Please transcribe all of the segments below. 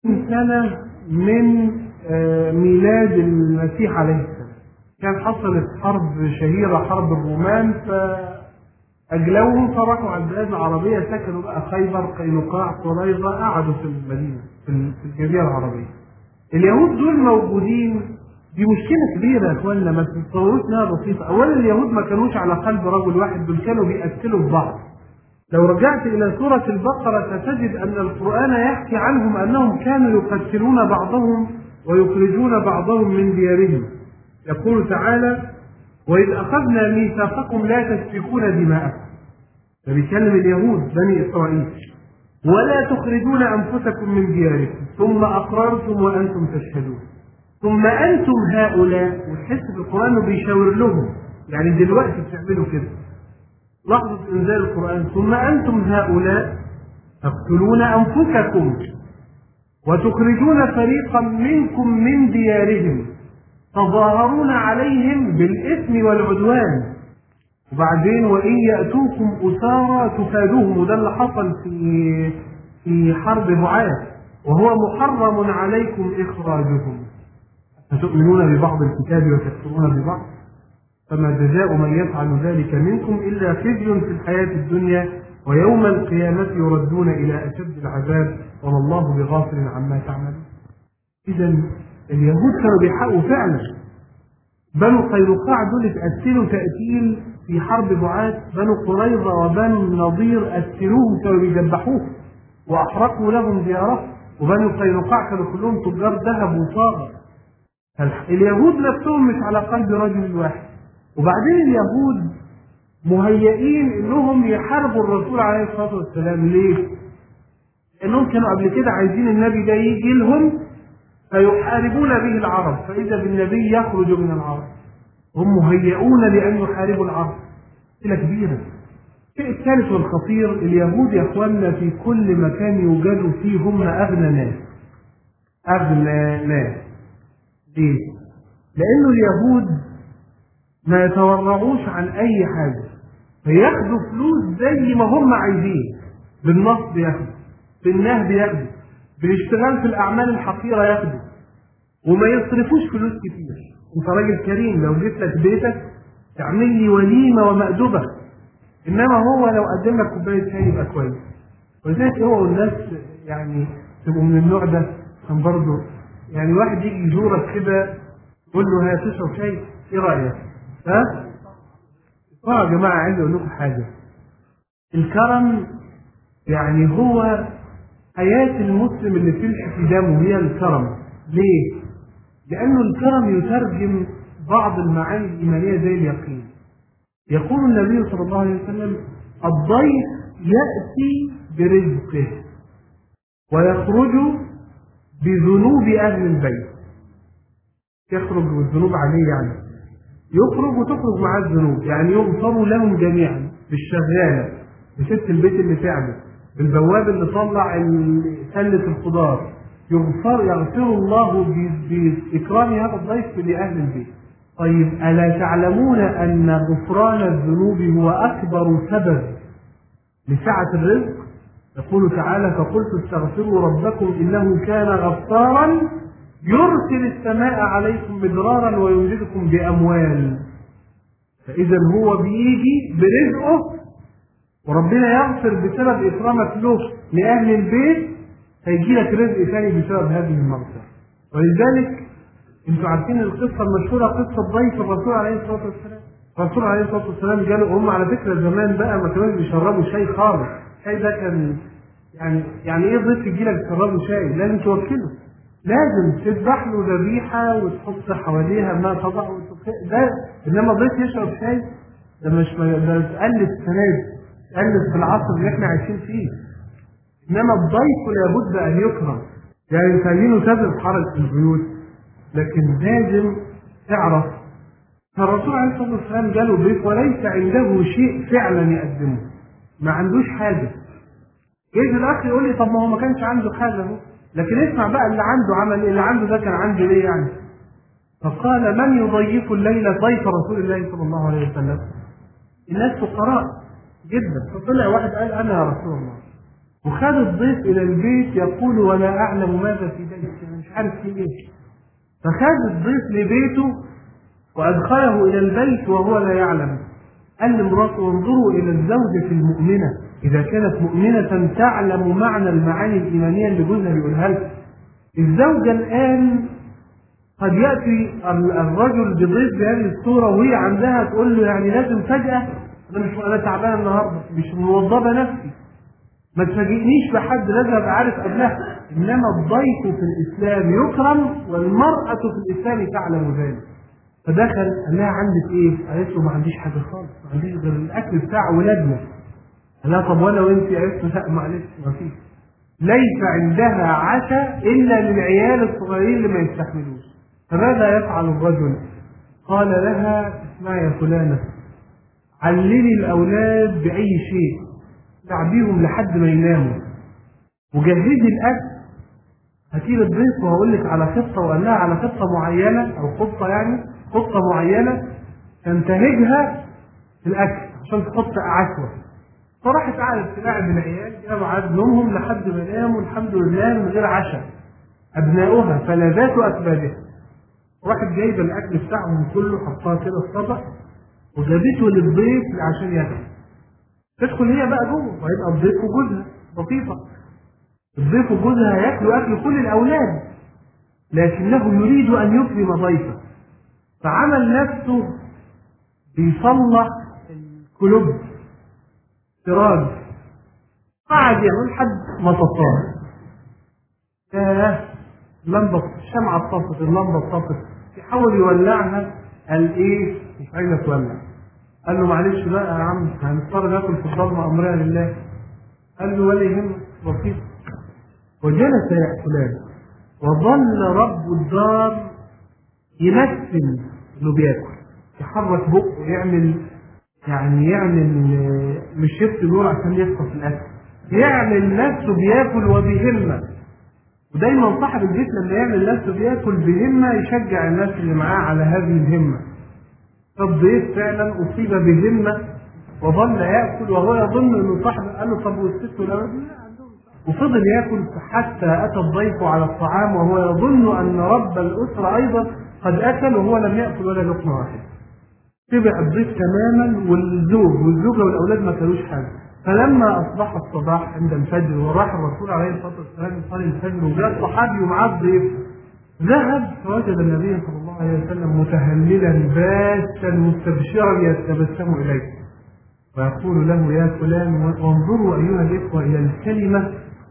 سنة من آه، ميلاد المسيح عليه السلام كان حصلت حرب شهيرة حرب الرومان فأجلوهم فراحوا على البلاد العربية سكنوا بقى خيبر قينقاع قريظة قعدوا في المدينة في الجزيرة العربية اليهود دول موجودين دي مشكلة كبيرة يا اخوانا ما تتصوروش انها بسيطة، أولا اليهود ما كانوش على قلب رجل واحد دول كانوا بيقتلوا في بعض. لو رجعت إلى سورة البقرة ستجد أن القرآن يحكي عنهم أنهم كانوا يقتلون بعضهم ويخرجون بعضهم من ديارهم. يقول تعالى: وإذ أخذنا ميثاقكم لا تسفكون دماءكم. ده بيكلم اليهود بني إسرائيل. ولا تخرجون أنفسكم من دياركم ثم أقررتم وأنتم تشهدون. ثم انتم هؤلاء وتحس في القران انه بيشاور لهم يعني دلوقتي بتعملوا كده لحظه انزال القران ثم انتم هؤلاء تقتلون انفسكم وتخرجون فريقا منكم من ديارهم تظاهرون عليهم بالاثم والعدوان وبعدين وان ياتوكم اسارى تفادوهم وده اللي حصل في في حرب معاذ وهو محرم عليكم اخراجهم فتؤمنون ببعض الكتاب وتكفرون ببعض فما جزاء من يفعل ذلك منكم إلا خزي في الحياة الدنيا ويوم القيامة يردون إلى أشد العذاب وما الله بغافل عما تعملون إذا اليهود كانوا بيحقوا فعلا بنو قينقاع دول اتقتلوا تقتيل في حرب بعاث بنو قريظة وبنو النضير قتلوهم كانوا بيذبحوهم وأحرقوا لهم ديارهم وبنو قينقاع كانوا كلهم تجار ذهب وصاغر اليهود نفسهم مش على قلب رجل واحد وبعدين اليهود مهيئين انهم يحاربوا الرسول عليه الصلاه والسلام ليه؟ انهم كانوا قبل كده عايزين النبي ده يجي لهم فيحاربون به العرب فاذا بالنبي يخرج من العرب هم مهيئون لان يحاربوا العرب مشكله كبيره الشيء الثالث والخطير اليهود يا اخواننا في كل مكان يوجدوا فيه هم اغنى ناس اغنى ناس ليه؟ لأنه اليهود ما يتورعوش عن أي حاجة فياخدوا فلوس زي ما هم عايزين بالنصب ياخدوا بالنهب ياخدوا بالاشتغال في الأعمال الحقيرة ياخدوا وما يصرفوش فلوس كتير أنت راجل كريم لو جيت لك بيتك تعمل لي وليمة ومأدبة إنما هو لو قدم لك كوباية شاي يبقى كويس ولذلك هو والناس يعني تبقوا من النوع ده كان برضه يعني واحد يجي يزورك كده يقول له هي تشرب شاي ايه رايك؟ ها؟ اه يا جماعه عايز اقول لكم حاجه الكرم يعني هو حياة المسلم اللي تمشي في دمه هي الكرم ليه؟ لأنه الكرم يترجم بعض المعاني الإيمانية زي اليقين يقول النبي صلى الله عليه وسلم الضيف يأتي برزقه ويخرج بذنوب أهل البيت يخرج بالذنوب عليه يعني يخرج وتخرج معاه الذنوب يعني يغفر لهم جميعا بالشغالة بست البيت اللي تعمل بالبواب اللي طلع سلة الخضار يغفر يغفر الله بإكرام هذا الضيف لأهل البيت طيب ألا تعلمون أن غفران الذنوب هو أكبر سبب لسعة الرزق يقول تعالى فقلت استغفروا ربكم انه كان غفارا يرسل السماء عليكم مدرارا ويمددكم باموال فاذا هو بيجي برزقه وربنا يغفر بسبب اكرامك له لاهل البيت هيجي لك رزق ثاني بسبب هذه المغفره ولذلك انتوا عارفين القصه المشهوره قصه ضيف الرسول عليه الصلاه والسلام الرسول عليه الصلاه والسلام جاله هم على فكره زمان بقى ما كانوش بيشربوا شاي خالص الشاي ده كان يعني يعني ايه ضيف يجي لك تشربه شاي لازم توكله لازم تذبح له ذبيحه وتحط حواليها ما تضع ده انما ضيف يشرب شاي ده مش ده تقلد السنه دي تقلد في العصر اللي احنا عايشين فيه انما الضيف لابد ان يكرم يعني مش عايزينه سبب حرج في البيوت لكن لازم تعرف فالرسول عليه الصلاه والسلام جاله ضيف وليس عنده شيء فعلا يقدمه ما عندوش حاجه يجي الاخ يقول لي طب ما هو ما كانش عنده حاجه اهو لكن اسمع بقى اللي عنده عمل ايه اللي عنده ده كان عنده ليه يعني فقال من يضيف الليله ضيف رسول الله صلى الله عليه وسلم الناس فقراء جدا فطلع واحد قال انا يا رسول الله وخد الضيف الى البيت يقول ولا اعلم ماذا في بيتي انا مش عارف في ايه فخد الضيف لبيته وادخله الى البيت وهو لا يعلم قال لمراته انظروا الى الزوجه المؤمنه اذا كانت مؤمنه تعلم معنى المعاني الايمانيه اللي جوزها بيقولها لها الزوجه الان قد ياتي الرجل بضيف بهذه الصوره وهي عندها تقول له يعني لازم فجاه انا مش انا تعبانه النهارده مش موظفه نفسي ما تفاجئنيش بحد لازم ابقى عارف قبلها انما الضيف في الاسلام يكرم والمراه في الاسلام تعلم ذلك فدخل قال لها عندك ايه؟ قالت له ما عنديش حاجه خالص ما عنديش غير الاكل بتاع ولادنا قال لها طب وانا وانت قالت له لا معلش ما فيش ليس عندها عشاء الا للعيال الصغيرين اللي ما يستحملوش فماذا يفعل الرجل؟ قال لها اسمعي يا فلانه علمي الاولاد باي شيء تعبيهم لحد ما يناموا وجهزي الاكل هاتي الضيف وهقول لك على خطه وقال لها على خطه معينه او خطه يعني خطه معينه تنتهجها في الاكل عشان تحط عشوه فراحت قعدت تلاعب العيال جاب عدد نومهم لحد ما ناموا الحمد لله من غير عشاء ابناؤها فلذات اكبادها راحت جايبه الاكل بتاعهم كله حطاه كده في طبق وجابته للضيف عشان ياكل تدخل هي بقى جوه وهيبقى الضيف وجوزها بسيطه الضيف وجوزها هياكلوا اكل كل الاولاد لكنه يريد ان يكرم ضيفه فعمل نفسه بيصلح الكلوب سراج قعد يعمل حد ما تطار ياه اللمبه الشمعه اتطفت اللمبه اتطفت يحاول يولعها قال ايه مش عايزه تولع قال له معلش بقى يا عم هنضطر ناكل في الضلمه امرها لله قال له ولا يهمك بسيط وجلس ياكلان وظل رب الدار يمثل انه بياكل يحرك بقه يعمل يعني يعمل مش شفت نور عشان يخطف الاكل يعمل نفسه بياكل وبهمه ودايما صاحب البيت لما يعمل نفسه بياكل بهمه يشجع الناس اللي معاه على هذه الهمه فالضيف فعلا اصيب بهمه وظل ياكل وهو يظن انه صاحب قال له طب والست والاولاد وفضل ياكل حتى اتى الضيف على الطعام وهو يظن ان رب الاسره ايضا قد اكل وهو لم ياكل ولا لقمه واحده. تبع الضيف تماما والزوج والزوجه والاولاد ما كانوش حاجه. فلما اصبح الصباح عند الفجر وراح الرسول عليه الصلاه والسلام يصلي الفجر وجاء الصحابي ومعاه الضيف ذهب فوجد النبي صلى الله عليه وسلم متهللا باسا مستبشرا يتبسم اليه ويقول له يا فلان وانظروا ايها الاخوه الى الكلمه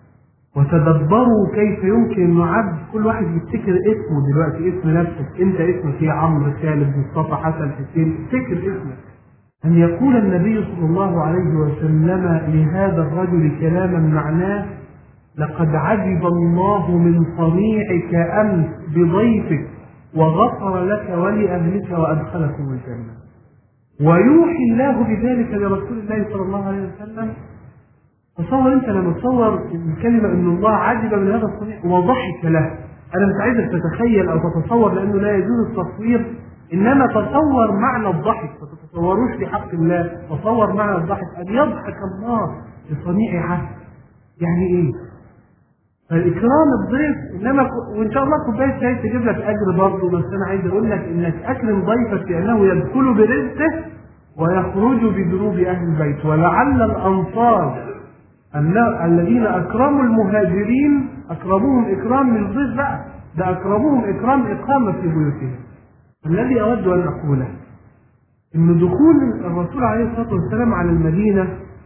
وتدبروا كيف يمكن ان عبد كل واحد يفتكر اسمه دلوقتي اسم نفسك انت اسمك ايه عمرو خالد مصطفى حسن حسين افتكر اسمك ان يقول النبي صلى الله عليه وسلم لهذا الرجل كلاما معناه لقد عجب الله من صنيعك امس بضيفك وغفر لك ولأهلك وأدخلكم الجنة ويوحي الله بذلك لرسول الله صلى الله عليه وسلم تصور انت لما تصور الكلمة ان الله عجب من هذا الصنيع وضحك له انا مش عايزك تتخيل او تتصور لانه لا يجوز التصوير انما تصور معنى الضحك ما تتصوروش في حق الله تصور معنى الضحك ان يضحك الله لصنيع عبد يعني ايه فالاكرام الضيف انما وان شاء الله كوبايه شاي تجيب لك اجر برضه بس انا عايز اقول لك انك اكرم ضيفك لانه يدخل برزقه ويخرج بذنوب اهل البيت ولعل الانصار الذين اكرموا المهاجرين اكرموهم اكرام من الضيف بقى ده اكرموهم اكرام اقامه في بيوتهم الذي اود ان اقوله ان دخول الرسول عليه الصلاه والسلام على المدينه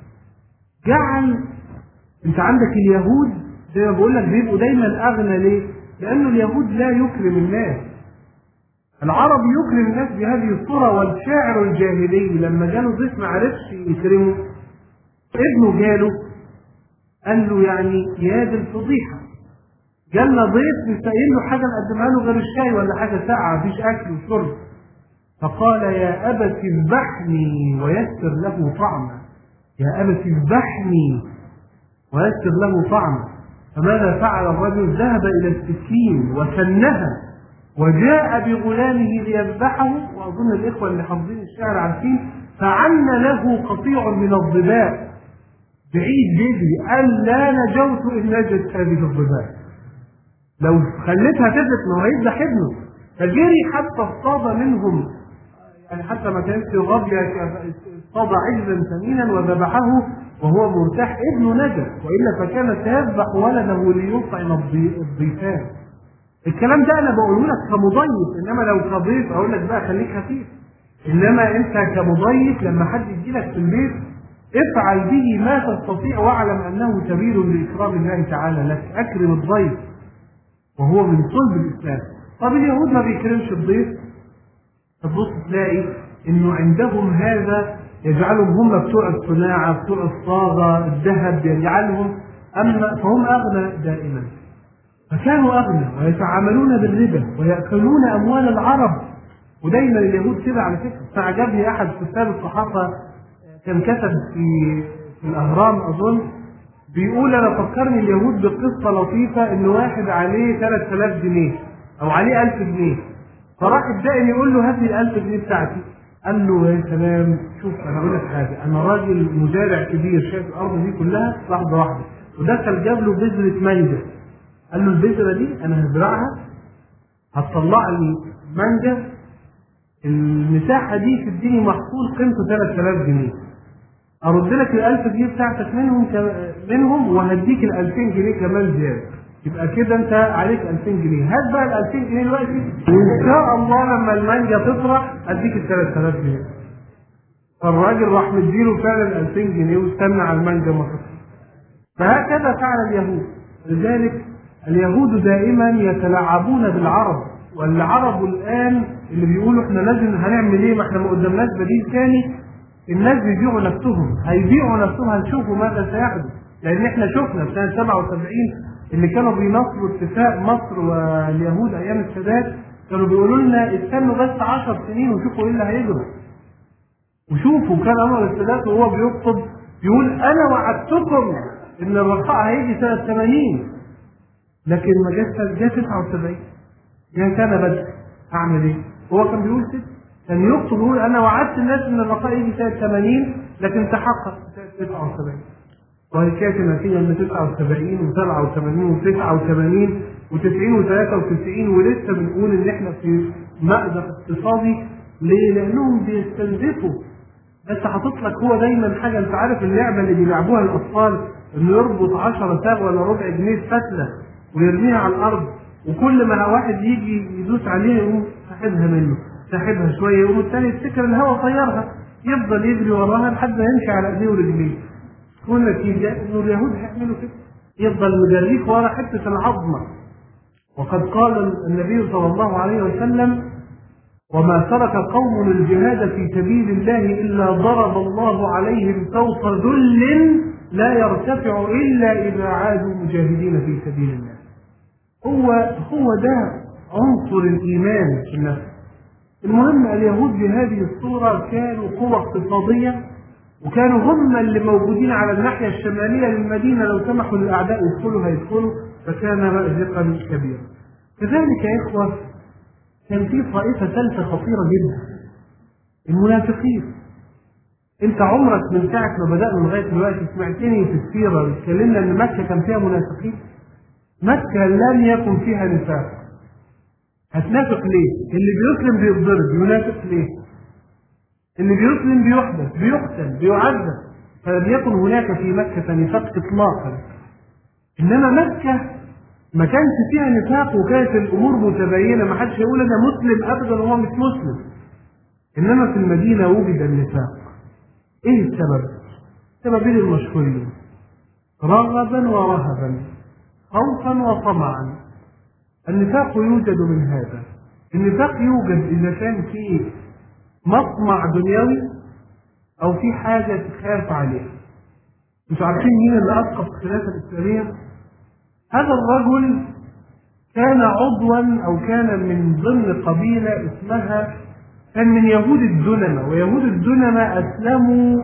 جعل انت عندك اليهود زي ما بقول لك بيبقوا دايما اغنى ليه؟ لانه اليهود لا يكرم الناس. العرب يكرم الناس بهذه الصوره والشاعر الجاهلي لما جاله ضيف ما عرفش يكرمه ابنه جاله قال له يعني يا دي الفضيحه جالنا ضيف مش لاقيين له حاجه نقدمها له غير الشاي ولا حاجه ساقعه مفيش اكل وشرب فقال يا ابت اذبحني ويسر له طعما يا ابت اذبحني ويسر له طعما فماذا فعل الرجل ذهب إلى السكين وسنها وجاء بغلامه ليذبحه وأظن الإخوة اللي حافظين الشعر عارفين فعن له قطيع من الظباء بعيد جدا قال لا نجوت إن نجت هذه الظلال لو خليتها تثبت ما هو هيذبح ابنه فجري حتى اصطاد منهم يعني حتى ما كانش غبية اصطاد عجلا ثمينا وذبحه وهو مرتاح ابنه نجا والا فكان سيذبح ولده ليطعم الضيفان الكلام ده انا بقوله لك كمضيف انما لو كضيف اقول لك بقى خليك خفيف انما انت كمضيف لما حد يجي لك في البيت افعل به ما تستطيع واعلم انه سبيل لاكرام الله تعالى لك اكرم الضيف وهو من صلب الاسلام طب اليهود ما بيكرمش الضيف تبص تلاقي انه عندهم هذا يجعلهم هم بتوع الصناعه بتوع الصاغه الذهب يجعلهم اما فهم اغنى دائما فكانوا اغنى ويتعاملون بالربا وياكلون اموال العرب ودايما اليهود كده على فكره فعجبني احد كتاب الصحافه كان كتب في في الاهرام اظن بيقول انا فكرني اليهود بقصه لطيفه ان واحد عليه 3000 جنيه او عليه 1000 جنيه فراح الدائن يقول له هات لي ال 1000 جنيه بتاعتي قال له يا سلام شوف انا اقول لك حاجه انا راجل مزارع كبير شايف الارض دي كلها لحظه واحده ودخل جاب له بذره مانجا قال له البذره دي انا هزرعها هتطلع لي مانجا المساحه دي تديني محصول قيمته 3000 جنيه ارد لك ال 1000 جنيه بتاعتك منهم منهم وهديك ال 2000 جنيه كمان زياده يبقى كده انت عليك 2000 جنيه هات بقى ال 2000 جنيه دلوقتي وان شاء الله لما المانجا تطرح اديك ال 3000 جنيه فالراجل راح مديله فعلا 2000 جنيه واستنى على المانجا ما تطرح فهكذا فعل اليهود لذلك اليهود دائما يتلاعبون بالعرب والعرب الان اللي بيقولوا احنا لازم هنعمل ايه ما احنا ما قدامناش بديل ثاني الناس بيبيعوا نفسهم هيبيعوا نفسهم هنشوفوا ماذا سيحدث لان احنا شفنا في سنه 77 اللي كانوا بينصروا اتفاق مصر واليهود ايام السادات كانوا بيقولوا لنا استنوا بس 10 سنين وشوفوا ايه اللي هيجرى وشوفوا كان انور السادات وهو بيخطب يقول انا وعدتكم ان الرخاء هيجي سنه 80 لكن ما جاش جه 79 جه سنه بدر اعمل ايه؟ هو كان بيقول كده كان يخطب يقول انا وعدت الناس ان الرخاء يجي سنه 80 لكن تحقق سنه 79 وهي كانت النتيجه ان 79 و87 و89 و90 و93 ولسه بنقول ان احنا في مأزق اقتصادي ليه؟ لانهم بيستنزفوا بس حاطط لك هو دايما حاجه انت عارف اللعبه اللي بيلعبوها الاطفال انه يربط 10 ساغ ولا ربع جنيه فتله ويرميها على الارض وكل ما واحد يجي يدوس عليها يقوم ساحبها منه ساحبها شويه يقوم الثاني يفتكر الهواء طيرها يفضل يجري وراها لحد ما يمشي على ايديه ورجليه تكون نتيجه انه اليهود هيعملوا كده يفضل مجريك ورا حته العظمه وقد قال النبي صلى الله عليه وسلم وما ترك قوم الجهاد في سبيل الله الا ضرب الله عليهم سوط ذل لا يرتفع الا اذا عادوا مجاهدين في سبيل الله. هو هو ده عنصر الايمان في النفس. المهم اليهود بهذه الصوره كانوا قوه اقتصاديه وكانوا هم اللي موجودين على الناحيه الشماليه للمدينه لو سمحوا للاعداء يدخلوا هيدخلوا فكان مأزقا كبيرا. كذلك يا اخوه كان في طائفه ثالثه خطيره جدا المنافقين انت عمرك من ساعه ما بدانا لغايه دلوقتي سمعتني في السيره اتكلمنا ان مكه كان فيها منافقين مكه لم يكن فيها نفاق هتنافق ليه؟ اللي بيسلم بيتضرب ينافق ليه؟ اللي بيسلم بيحدث بيقتل بيعذب فلم يكن هناك في مكه نفاق اطلاقا انما مكه ما كانش فيها نفاق وكانت الامور متبينه ما حدش يقول انا مسلم ابدا وهو مش مسلم انما في المدينه وجد النفاق ايه السبب؟ سببين المشهورين رغبا ورهبا خوفا وطمعا النفاق يوجد من هذا النفاق يوجد اذا كان في مطمع دنيوي او في حاجه تخاف عليها مش عارفين مين اللي اسقط الخلافه الاسلاميه هذا الرجل كان عضوا او كان من ضمن قبيله اسمها كان من يهود الدنمة ويهود الدنمة أسلموا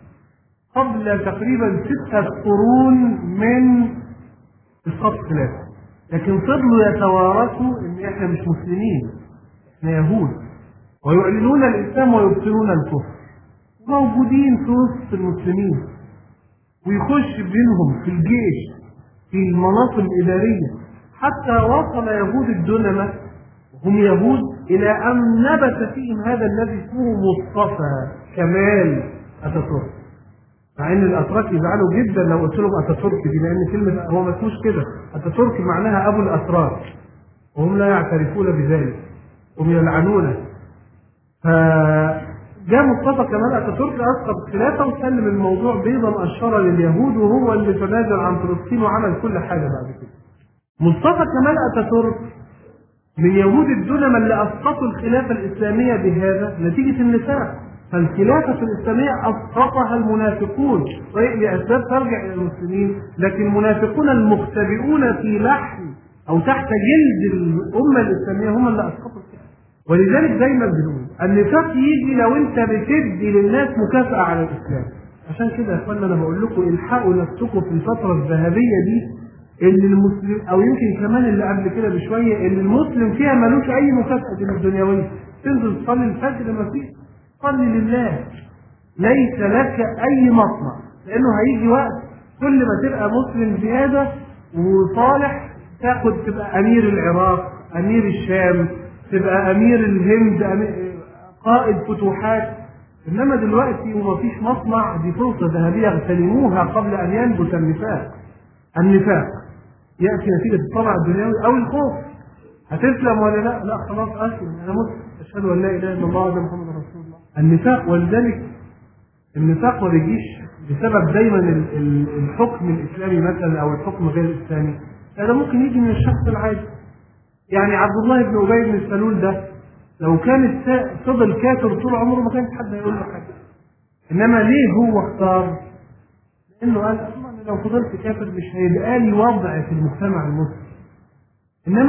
قبل تقريبا ستة قرون من إسقاط الخلافة لكن فضلوا يتوارثوا إن إحنا مش مسلمين إحنا يهود ويعلنون الإسلام ويبطلون الكفر موجودين في وسط المسلمين ويخش بينهم في الجيش في المناصب الإدارية حتى وصل يهود الدنمة هم يهود إلى أن نبت فيهم هذا الذي اسمه مصطفى كمال أتاتورك مع ان الاتراك يزعلوا جدا لو قلت لهم اتاتورك دي لان كلمه هو ما اسموش كده اتاتورك معناها ابو الاتراك وهم لا يعترفون بذلك هم يلعنونه فجاء مصطفى كمال اتاتورك اسقط الخلافه وسلم الموضوع بيضا اشار لليهود وهو اللي تنازل عن فلسطين وعمل كل حاجه بعد كده. مصطفى كمال اتاتورك من يهود الدنمة اللي اسقطوا الخلافه الاسلاميه بهذا نتيجه النفاق فالخلافة الإسلامية أسقطها المنافقون طيب لأسباب ترجع إلى المسلمين لكن المنافقون المختبئون في لحم أو تحت جلد الأمة الإسلامية هم اللي أسقطوا الخلافة ولذلك دايما بنقول النفاق يجي لو أنت بتدي للناس مكافأة على الإسلام عشان كده يا اخوانا انا بقول لكم الحقوا نفسكم في الفتره الذهبيه دي اللي المسلم او يمكن كمان اللي قبل كده بشويه اللي المسلم فيها ملوش اي مكافاه من الدنيويه تنزل تصلي الفجر ما فيش صلي لله ليس لك اي مطمع لانه هيجي وقت كل ما تبقى مسلم زياده وصالح تاخد تبقى امير العراق امير الشام تبقى امير الهند أمير قائد فتوحات انما دلوقتي ومفيش مصنع دي فرصه ذهبيه اغتنموها قبل ان ينبت النفاق النفاق ياتي نتيجه الطمع الدنيوي او الخوف هتسلم ولا لا؟ لا خلاص اسلم انا مسلم اشهد ان لا اله الا الله وان محمد رسول الله النفاق ولذلك النفاق ما بيجيش بسبب دايما ال- ال- الحكم الاسلامي مثلا او الحكم غير الاسلامي هذا ممكن يجي من الشخص العادي يعني عبد الله بن ابي بن سلول ده لو كان الس- فضل كافر طول عمره ما كانش حد هيقول له حاجه انما ليه هو اختار؟ لانه قال اصلا أنا لو فضلت كافر مش هيبقى لي وضع في المجتمع المسلم